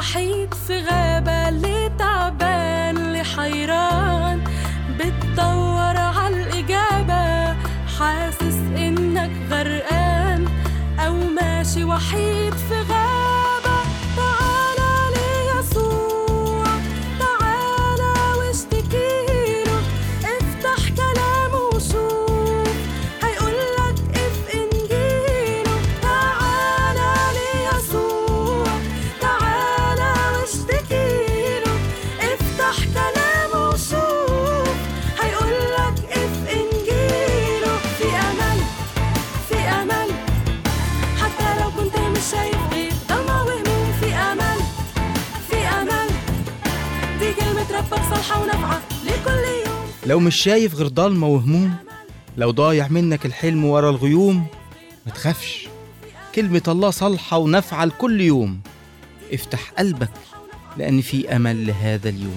وحيد في غابة اللي تعبان اللي حيران بتدور عالإجابة حاسس إنك غرقان أو ماشي وحيد في غابة تعالى ليسوع تعالى واشتكيله افتح كلامه وشوف هيقولك اف انجيله تعالى ليسوع تعالى واشتكيله افتح كلامه وشوف هيقولك اف انجيله في امل في امل حتى لو كنت مش شايف غير ضلمة وهموم في امل في امل دي كلمة ربك صالحة ونافعة لكل يوم لو مش شايف غير ضلمة وهموم لو ضايع منك الحلم ورا الغيوم ما تخافش كلمة الله صالحة ونافعة لكل يوم افتح قلبك لأن في أمل لهذا اليوم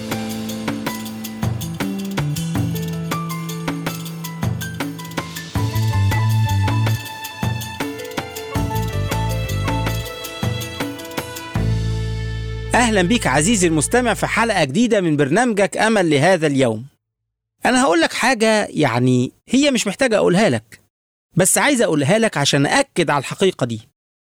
أهلا بيك عزيزي المستمع في حلقة جديدة من برنامجك أمل لهذا اليوم أنا هقول لك حاجة يعني هي مش محتاجة أقولها لك بس عايز أقولها لك عشان أأكد على الحقيقة دي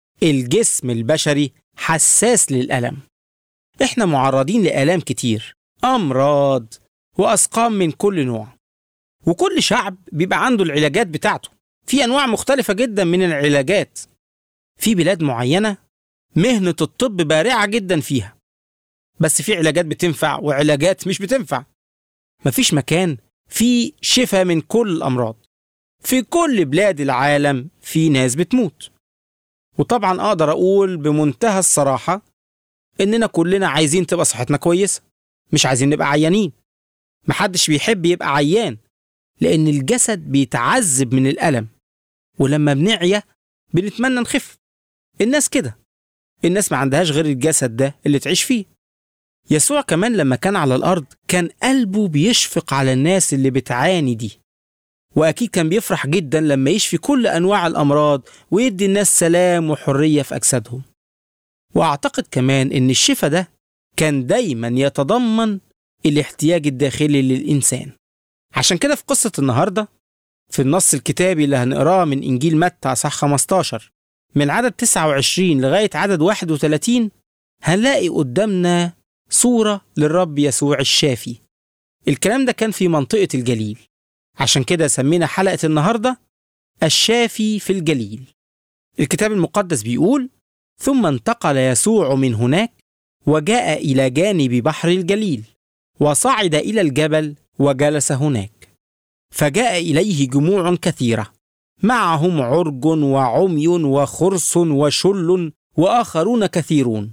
الجسم البشري حساس للألم إحنا معرضين لآلام كتير أمراض وأسقام من كل نوع وكل شعب بيبقى عنده العلاجات بتاعته في أنواع مختلفة جدا من العلاجات في بلاد معينة مهنة الطب بارعة جدا فيها بس في علاجات بتنفع وعلاجات مش بتنفع مفيش مكان فيه شفاء من كل الأمراض في كل بلاد العالم في ناس بتموت وطبعا أقدر أقول بمنتهى الصراحة إننا كلنا عايزين تبقى صحتنا كويسة مش عايزين نبقى عيانين محدش بيحب يبقى عيان لأن الجسد بيتعذب من الألم ولما بنعيا بنتمنى نخف الناس كده الناس ما عندهاش غير الجسد ده اللي تعيش فيه يسوع كمان لما كان على الأرض كان قلبه بيشفق على الناس اللي بتعاني دي وأكيد كان بيفرح جدا لما يشفي كل أنواع الأمراض ويدي الناس سلام وحرية في أجسادهم وأعتقد كمان إن الشفاء ده كان دايما يتضمن الاحتياج الداخلي للإنسان عشان كده في قصة النهاردة في النص الكتابي اللي هنقراه من إنجيل متى صح 15 من عدد 29 لغاية عدد 31 هنلاقي قدامنا صورة للرب يسوع الشافي الكلام ده كان في منطقة الجليل عشان كده سمينا حلقة النهاردة الشافي في الجليل الكتاب المقدس بيقول ثم انتقل يسوع من هناك وجاء إلى جانب بحر الجليل وصعد إلى الجبل وجلس هناك فجاء إليه جموع كثيرة معهم عرج وعمي وخرس وشل واخرون كثيرون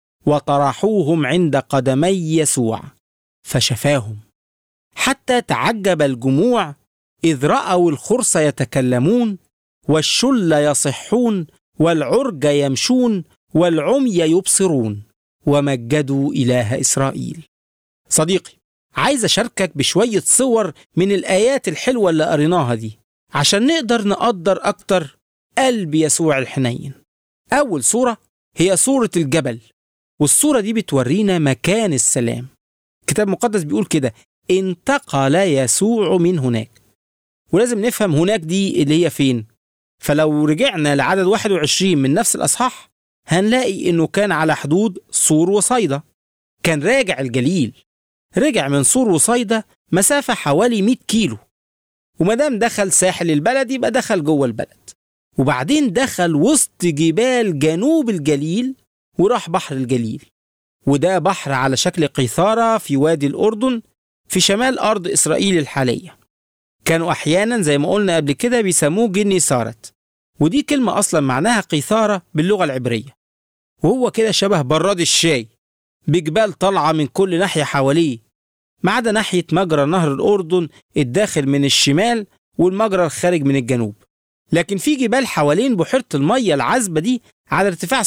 وطرحوهم عند قدمي يسوع فشفاهم حتى تعجب الجموع اذ راوا الخرس يتكلمون والشل يصحون والعرج يمشون والعمي يبصرون ومجدوا اله اسرائيل صديقي عايز اشاركك بشويه صور من الايات الحلوه اللي قريناها دي عشان نقدر نقدر أكتر قلب يسوع الحنين أول صورة هي صورة الجبل والصورة دي بتورينا مكان السلام الكتاب المقدس بيقول كده انتقل يسوع من هناك ولازم نفهم هناك دي اللي هي فين فلو رجعنا لعدد 21 من نفس الأصحاح هنلاقي إنه كان على حدود صور وصيدا كان راجع الجليل رجع من صور وصيدا مسافة حوالي 100 كيلو ومادام دخل ساحل البلد يبقى دخل جوه البلد وبعدين دخل وسط جبال جنوب الجليل وراح بحر الجليل وده بحر على شكل قيثارة في وادي الأردن في شمال أرض إسرائيل الحالية كانوا أحيانا زي ما قلنا قبل كده بيسموه جني سارت ودي كلمة أصلا معناها قيثارة باللغة العبرية وهو كده شبه براد الشاي بجبال طالعة من كل ناحية حواليه ما عدا ناحية مجرى نهر الأردن الداخل من الشمال والمجرى الخارج من الجنوب لكن في جبال حوالين بحيرة المية العذبة دي على ارتفاع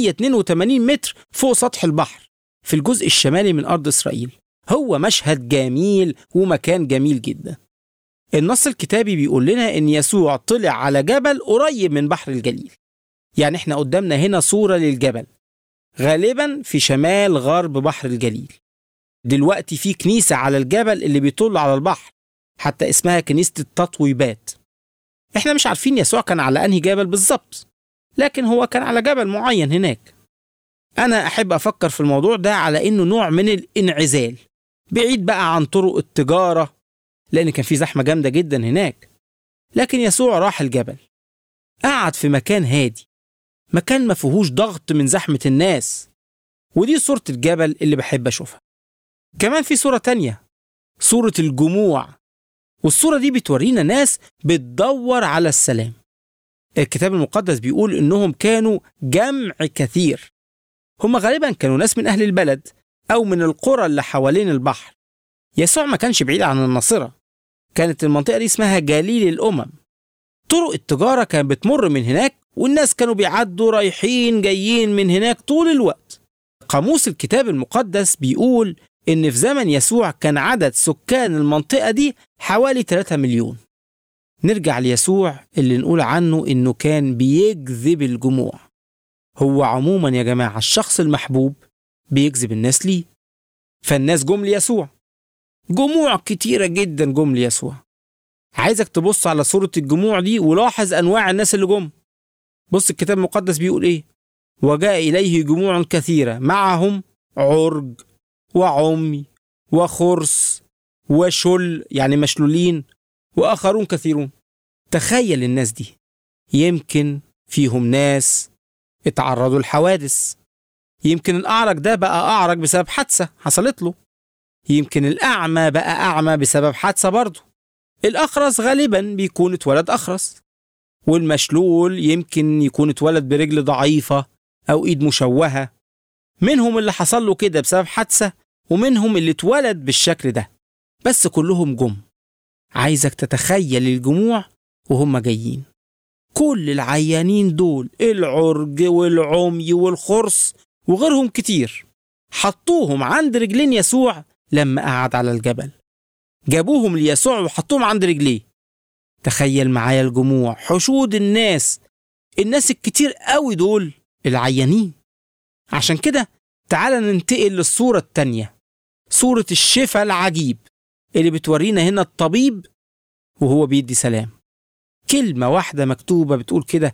682 متر فوق سطح البحر في الجزء الشمالي من أرض إسرائيل هو مشهد جميل ومكان جميل جدا النص الكتابي بيقول لنا إن يسوع طلع على جبل قريب من بحر الجليل يعني احنا قدامنا هنا صورة للجبل غالبا في شمال غرب بحر الجليل دلوقتي في كنيسة على الجبل اللي بيطل على البحر حتى اسمها كنيسة التطويبات احنا مش عارفين يسوع كان على انهي جبل بالظبط لكن هو كان على جبل معين هناك انا احب افكر في الموضوع ده على انه نوع من الانعزال بعيد بقى عن طرق التجارة لان كان في زحمة جامدة جدا هناك لكن يسوع راح الجبل قعد في مكان هادي مكان ما فيهوش ضغط من زحمة الناس ودي صورة الجبل اللي بحب أشوفها كمان في صورة تانية صورة الجموع والصورة دي بتورينا ناس بتدور على السلام الكتاب المقدس بيقول إنهم كانوا جمع كثير هم غالبا كانوا ناس من أهل البلد أو من القرى اللي حوالين البحر يسوع ما كانش بعيد عن الناصرة كانت المنطقة دي اسمها جليل الأمم طرق التجارة كانت بتمر من هناك والناس كانوا بيعدوا رايحين جايين من هناك طول الوقت قاموس الكتاب المقدس بيقول إن في زمن يسوع كان عدد سكان المنطقة دي حوالي 3 مليون نرجع ليسوع اللي نقول عنه إنه كان بيجذب الجموع هو عموما يا جماعة الشخص المحبوب بيجذب الناس ليه فالناس جم ليسوع جموع كتيرة جدا جم ليسوع عايزك تبص على صورة الجموع دي ولاحظ أنواع الناس اللي جم بص الكتاب المقدس بيقول إيه وجاء إليه جموع كثيرة معهم عرج وعمي وخرس وشل يعني مشلولين وآخرون كثيرون تخيل الناس دي يمكن فيهم ناس اتعرضوا لحوادث يمكن الأعرج ده بقى أعرج بسبب حادثة حصلت له يمكن الأعمى بقى أعمى بسبب حادثة برضه الأخرس غالبا بيكون اتولد أخرس والمشلول يمكن يكون اتولد برجل ضعيفة أو إيد مشوهة منهم اللي حصل له كده بسبب حادثة ومنهم اللي اتولد بالشكل ده بس كلهم جم عايزك تتخيل الجموع وهم جايين كل العيانين دول العرج والعمي والخرس وغيرهم كتير حطوهم عند رجلين يسوع لما قعد على الجبل جابوهم ليسوع وحطوهم عند رجليه تخيل معايا الجموع حشود الناس الناس الكتير قوي دول العيانين عشان كده تعال ننتقل للصورة التانية صورة الشفاء العجيب اللي بتورينا هنا الطبيب وهو بيدي سلام كلمة واحدة مكتوبة بتقول كده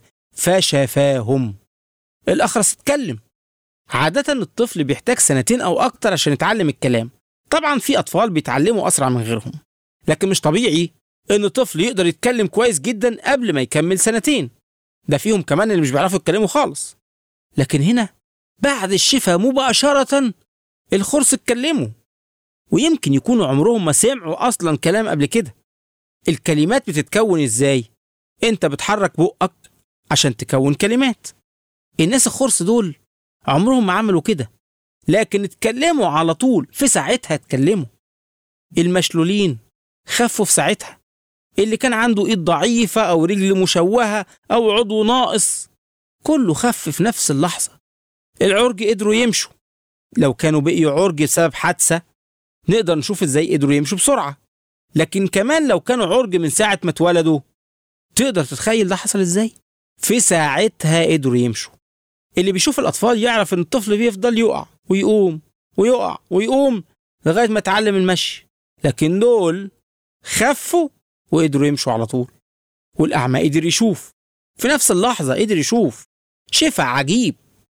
فشفاهم الأخرس اتكلم عادة الطفل بيحتاج سنتين أو أكتر عشان يتعلم الكلام طبعا في أطفال بيتعلموا أسرع من غيرهم لكن مش طبيعي إن طفل يقدر يتكلم كويس جدا قبل ما يكمل سنتين ده فيهم كمان اللي مش بيعرفوا يتكلموا خالص لكن هنا بعد الشفاء مباشرة الخرس اتكلموا ويمكن يكونوا عمرهم ما سمعوا أصلا كلام قبل كده الكلمات بتتكون إزاي؟ أنت بتحرك بقك عشان تكون كلمات الناس الخرس دول عمرهم ما عملوا كده لكن اتكلموا على طول في ساعتها اتكلموا المشلولين خفوا في ساعتها اللي كان عنده ايد ضعيفة او رجل مشوهة او عضو ناقص كله خف في نفس اللحظة العرج قدروا يمشوا لو كانوا بقيوا عرج بسبب حادثة نقدر نشوف ازاي قدروا يمشوا بسرعة لكن كمان لو كانوا عرج من ساعة ما اتولدوا تقدر تتخيل ده حصل ازاي في ساعتها قدروا يمشوا اللي بيشوف الأطفال يعرف إن الطفل بيفضل يقع ويقوم ويقع ويقوم لغاية ما اتعلم المشي لكن دول خفوا وقدروا يمشوا على طول والأعمى قدر يشوف في نفس اللحظة قدر يشوف شفاء عجيب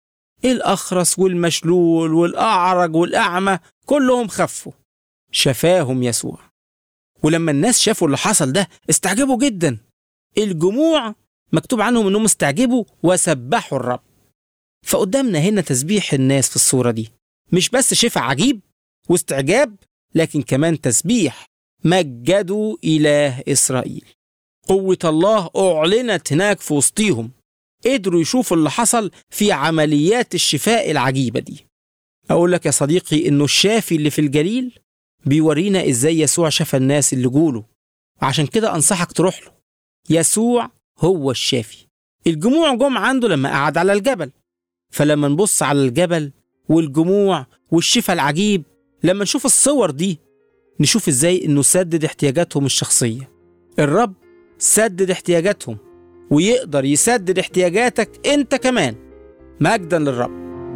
الأخرس والمشلول والأعرج والأعمى كلهم خفوا شفاهم يسوع ولما الناس شافوا اللي حصل ده استعجبوا جدا الجموع مكتوب عنهم انهم استعجبوا وسبحوا الرب فقدامنا هنا تسبيح الناس في الصورة دي مش بس شفاء عجيب واستعجاب لكن كمان تسبيح مجدوا إله إسرائيل قوة الله أعلنت هناك في وسطيهم قدروا يشوفوا اللي حصل في عمليات الشفاء العجيبة دي أقول لك يا صديقي إنه الشافي اللي في الجليل بيورينا إزاي يسوع شفى الناس اللي جوله عشان كده أنصحك تروح له يسوع هو الشافي الجموع جم عنده لما قعد على الجبل فلما نبص على الجبل والجموع والشفاء العجيب لما نشوف الصور دي نشوف ازاي انه سدد احتياجاتهم الشخصية الرب سدد احتياجاتهم ويقدر يسدد احتياجاتك انت كمان مجدا للرب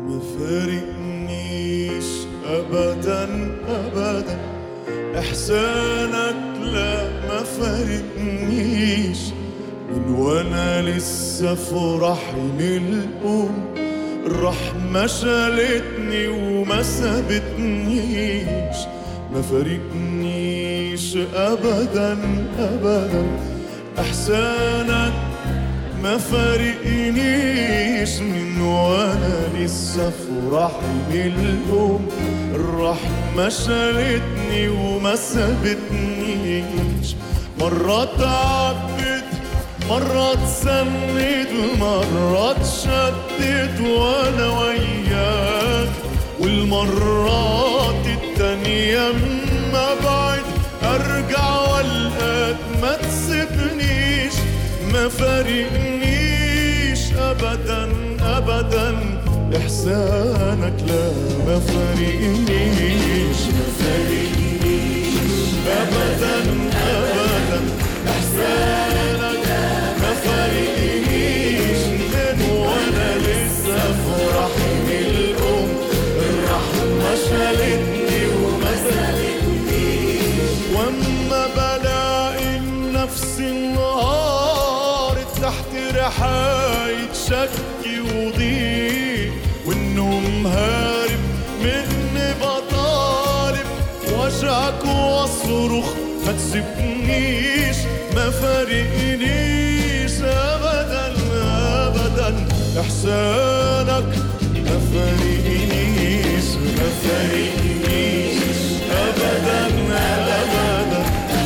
ما فارقنيش ابدا ابدا احسانك لا ما فارقنيش من وانا لسه في رحم الام الرحمة شالتني وما سابتنيش ما فارقنيش ابدا ابدا احسانك ما فارقنيش من وانا لسه في رحم الام الرحمة شالتني وما سابتنيش مرة تعبت مرة تسند مرة تشدد وانا وياك والمرات التانية ما بعد ارجع والقاك ما تسيبنيش ما فارقنيش ابدا ابدا احسانك لا ما فارقنيش ما فارقنيش ابدا ابدا احسانك ما فارقنيش من وانا لسه في رحم الام الرحمه شالتني وما سالتنيش واما بلاقي النفس انهارت تحت رحاية شكي وضيق والنوم هارب مني بطالب وجعك واصرخ ما تسيبنيش ما فارقنيش ابدا ابدا احسانك ما فارقنيش ما فارقنيش ابدا ابدا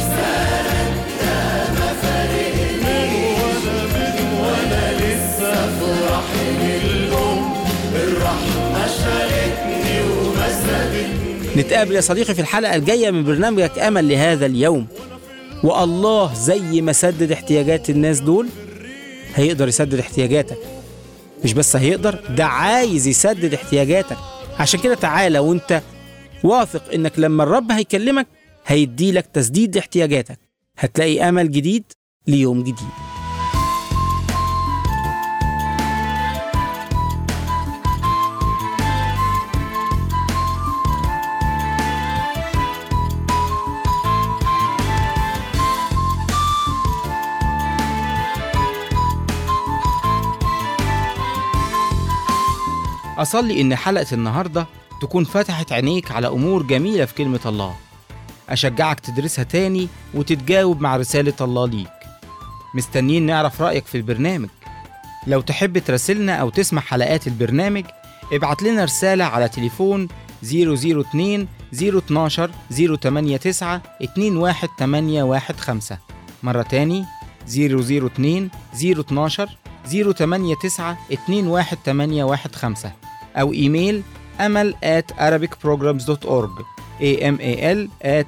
من وانا من وانا لسه في رحم الام الرحمه شالتني وما سابتني نتقابل يا صديقي في الحلقة الجاية من برنامجك أمل لهذا اليوم والله زي ما سدد احتياجات الناس دول هيقدر يسدد احتياجاتك مش بس هيقدر ده عايز يسدد احتياجاتك عشان كده تعالى وانت واثق انك لما الرب هيكلمك هيديلك تسديد احتياجاتك هتلاقي امل جديد ليوم جديد أصلي إن حلقة النهاردة تكون فتحت عينيك على أمور جميلة في كلمة الله أشجعك تدرسها تاني وتتجاوب مع رسالة الله ليك مستنيين نعرف رأيك في البرنامج لو تحب تراسلنا أو تسمع حلقات البرنامج ابعت لنا رسالة على تليفون 002 012 089 21815 مرة تاني 002 012 089 21815 أو إيميل أمل at arabicprograms.org amal at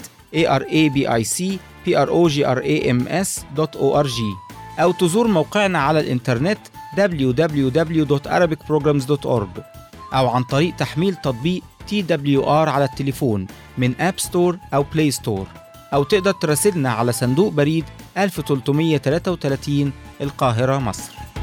arabicprograms.org أو تزور موقعنا على الإنترنت www.arabicprograms.org أو عن طريق تحميل تطبيق TWR على التليفون من أب ستور أو بلاي ستور أو تقدر تراسلنا على صندوق بريد 1333 القاهرة مصر